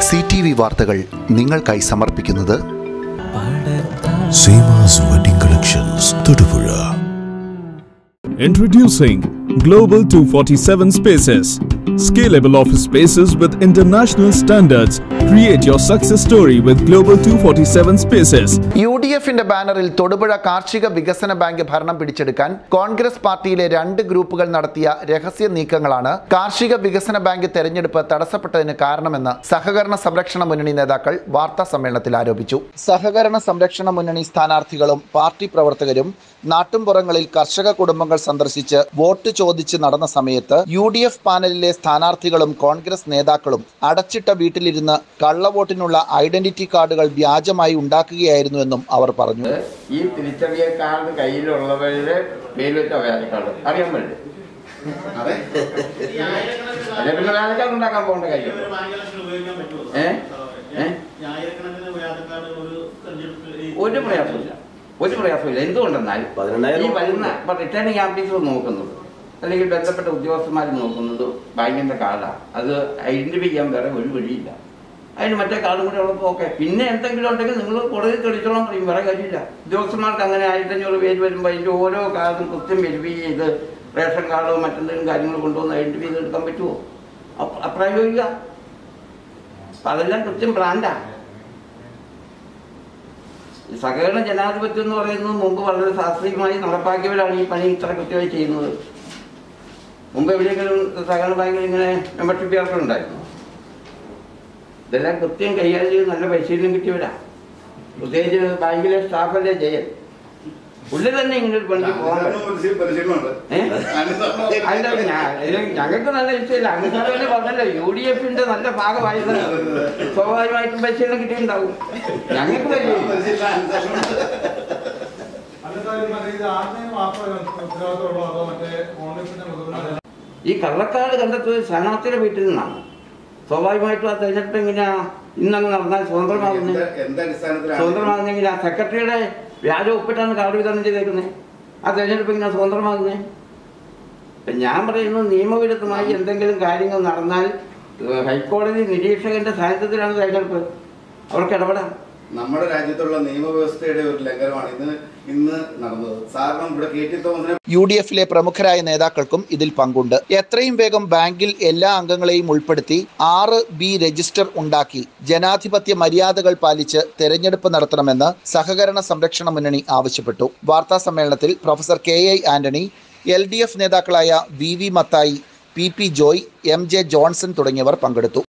C T V വാർത്തകൾ നിങ്ങൾക്കായി സമർപ്പിക്കുന്നത് Seemas wedding collections Thodupuzha Introducing Global 247 Spaces. Scalable office spaces with international standards. Create your success story with Global 247 Spaces. U D എഫിന്റെ ബാനറിൽ തൊടുപുഴ കാർഷിക വികസന bank ഭരണം പിടിച്ചെടുക്കാൻ കോൺഗ്രസ് പാർട്ടിയിലെ രണ്ട് ഗ്രൂപ്പുകൾ നടത്തിയ രഹസ്യ നീക്കങ്ങളാണ് കാർഷിക വികസന ബാങ്ക് തെരഞ്ഞെടുപ്പ് തടസ്സപ്പെട്ടതിന് കാരണമെന്ന് സഹകരണ സംരക്ഷണ മുന്നണി നേതാക്കൾ വാർത്താ സമ്മേളനത്തിൽ ആരോപിച്ചു സഹകരണ സംരക്ഷണ മുന്നണി സ്ഥാനാർത്ഥികളും പാർട്ടി പ്രവർത്തകരും നാട്ടുംപുറങ്ങളിൽ കർഷക കുടുംബങ്ങൾ സന്ദർശിച്ച് വോട്ട് ചോദിച്ച് നടന്ന സമയത്ത് യു ഡി എഫ് പാനലിലെ സ്ഥാനാർത്ഥികളും കോൺഗ്രസ് നേതാക്കളും അടച്ചിട്ട വീട്ടിലിരുന്ന് കള്ളവോട്ടിനുള്ള ഐഡന്റിറ്റി കാർഡുകൾ വ്യാജമായി ഉണ്ടാക്കുകയായിരുന്നുവെന്നും അവർ പറഞ്ഞു ഈ തിരിച്ചറിയൽ കാർഡ് കയ്യിലുള്ളവരുടെ പേര് വെച്ച വ്യാജ കാർഡ് അറിയാൻ പറ്റില്ല അല്ലെ പിന്നെ വ്യാജ കാർഡ് ഉണ്ടാക്കാൻ പോകേണ്ട കാര്യം ഏ ഏ ഒരു പ്രയാസമില്ല ഒരു പ്രയാസമില്ല എന്തുകൊണ്ടെന്നാൽ ഈ വരുന്ന ഇപ്പൊ റിട്ടേണിംഗ് ഓഫീസർ നോക്കുന്നത് അല്ലെങ്കിൽ ബന്ധപ്പെട്ട ഉദ്യോഗസ്ഥന്മാർ നോക്കുന്നത് ബാങ്കിന്റെ കാർഡാണ് അത് ഐഡന്റിഫൈ ചെയ്യാൻ വേറെ ഒരു വഴിയില്ല അതിന് മറ്റേ കാർഡും കൂടെ ഉള്ളപ്പോൾ ഓക്കെ പിന്നെ എന്തെങ്കിലും ഉണ്ടെങ്കിൽ നിങ്ങൾ കോടതി തെളിച്ചോളാൻ പറയും വേറെ കാര്യമില്ല ഉദ്യോഗസ്ഥന്മാർക്ക് അങ്ങനെ ആയിരത്തഞ്ഞൂറ് പേര് വരുമ്പോൾ അതിൻ്റെ ഓരോ കാർഡും കൃത്യം വെരിഫൈ ചെയ്ത് റേഷൻ കാർഡോ മറ്റെന്തെങ്കിലും കാര്യങ്ങൾ കൊണ്ടുവന്ന് ഐഡന്റിഫൈ ചെയ്ത് എടുക്കാൻ പറ്റുമോ അപ്പ- അപ്രായോഗിക അപ്പൊ അതെല്ലാം കൃത്യം ബ്രാൻഡാണ് ഈ സഹകരണ ജനാധിപത്യം എന്ന് പറയുന്നത് മുമ്പ് വളരെ ശാസ്ത്രീയമായി നടപ്പാക്കിയവരാണ് ഈ പണി ഇത്ര കൃത്യമായി ചെയ്യുന്നത് മുമ്പ് എവിടെയെങ്കിലും സഹകരണ ബാങ്കിൽ ഇങ്ങനെ മെമ്പർഷിപ്പ് ചേർക്കുന്നുണ്ടായിരുന്നു ഇതെല്ലാം കൃത്യം കൈകാര്യം ചെയ്ത് നല്ല പരിശീലനം കിട്ടിയവരാ പ്രത്യേകിച്ച് ബാങ്കിലെ സ്റ്റാഫല്ലേ ജയൻ പുള്ളി തന്നെ ഇങ്ങനെ ഒരു പണിക്ക് പോകാൻ പറ്റും ഏ? അതിന്റെ ഞാ- ഇത് ഞങ്ങൾക്ക് നല്ല ഇഷ്ടമില്ല അങ്ങനെ തന്നെ പറഞ്ഞല്ലോ യു ഡി എഫിന്റെ നല്ല ഭാഗമായത് സ്വാഭാവികമായിട്ടും പരിശീലനം കിട്ടിയിട്ടുണ്ടാവും ഞങ്ങൾക്ക് പരിശീലനം ഈ കള്ളക്കാട് കണ്ടെത്തിയത് സ്ഥാനാർത്ഥിയുടെ വീട്ടിൽ നിന്നാണ് സ്വാഭാവികമായിട്ടും ആ തെരഞ്ഞെടുപ്പ് എങ്ങനെയാ ഇന്നങ്ങ് നടന്നാൽ സ്വതന്ത്രമാകുന്നത് സ്വതന്ത്രമാകുന്നെങ്കിൽ ആ സെക്രട്ടറിയുടെ വ്യാജ ഒപ്പിട്ടാണ് കാർഡ് വിതരണം ചെയ്തേക്കുന്നത് ആ തെരഞ്ഞെടുപ്പ് എങ്ങനെയാ സ്വതന്ത്രമാകുന്നത് ഇപ്പം ഞാൻ പറയുന്നത് നിയമവിരുദ്ധമായി എന്തെങ്കിലും കാര്യങ്ങൾ നടന്നാൽ ഏഹ്, ഹൈക്കോടതി നിരീക്ഷകന്റെ സാന്നിധ്യത്തിലാണ് തെരഞ്ഞെടുപ്പ് അവർക്ക് ഇടപെടാം നമ്മുടെ രാജ്യത്തുള്ള നിയമവ്യവസ്ഥയുടെ ഒരു ലംഘനമാണ് ഇന്ന് ഇന്ന് നടന്നത് സാറിനും ഇവിടെ കെ ടി തോമസിനെ യു ഡി എഫിലെ പ്രമുഖരായ നേതാക്കൾക്കും ഇതിൽ പങ്കുണ്ട് എത്രയും വേഗം ബാങ്കിൽ എല്ലാ അംഗങ്ങളെയും ഉൾപ്പെടുത്തി ആറ് ബി രജിസ്റ്റർ ഉണ്ടാക്കി ജനാധിപത്യ മര്യാദകൾ പാലിച്ച് തെരഞ്ഞെടുപ്പ് നടത്തണമെന്ന് സഹകരണ സംരക്ഷണ മുന്നണി ആവശ്യപ്പെട്ടു വാർത്താ സമ്മേളനത്തിൽ professor K I Antony L D F നേതാക്കളായ V V Mathai P P Joy M J Johnson തുടങ്ങിയവർ പങ്കെടുത്തു